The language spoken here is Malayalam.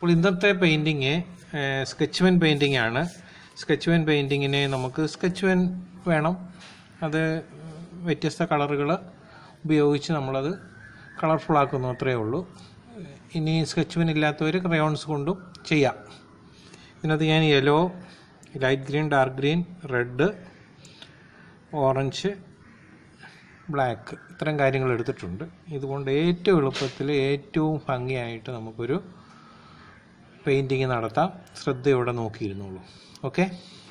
അപ്പോൾ ഇന്നത്തെ പെയിൻറ്റിങ് സ്കെച്ച് പെൻ പെയിൻറ്റിംഗ് ആണ് സ്കെച്ച് പെൻ പെയിൻറ്റിങ്ങിന് നമുക്ക് സ്കെച്ച് പെൻ വേണം അത് വ്യത്യസ്ത കളറുകൾ ഉപയോഗിച്ച് നമ്മളത് കളർഫുൾ ആക്കുന്നു അത്രയേ ഉള്ളൂ ഇനി സ്കെച്ച് പെൻ ഇല്ലാത്തവർ ക്രയോൺസ് കൊണ്ടും ചെയ്യാം ഇതിനകത്ത് ഞാൻ yellow light green dark green red orange black ഇത്തരം കാര്യങ്ങൾ എടുത്തിട്ടുണ്ട് ഇതുകൊണ്ട് ഏറ്റവും എളുപ്പത്തിൽ ഏറ്റവും ഭംഗിയായിട്ട് നമുക്കൊരു പെയിൻറ്റിങ് നടത്താം ശ്രദ്ധയോടെ നോക്കിയിരുന്നുള്ളൂ ഓക്കെ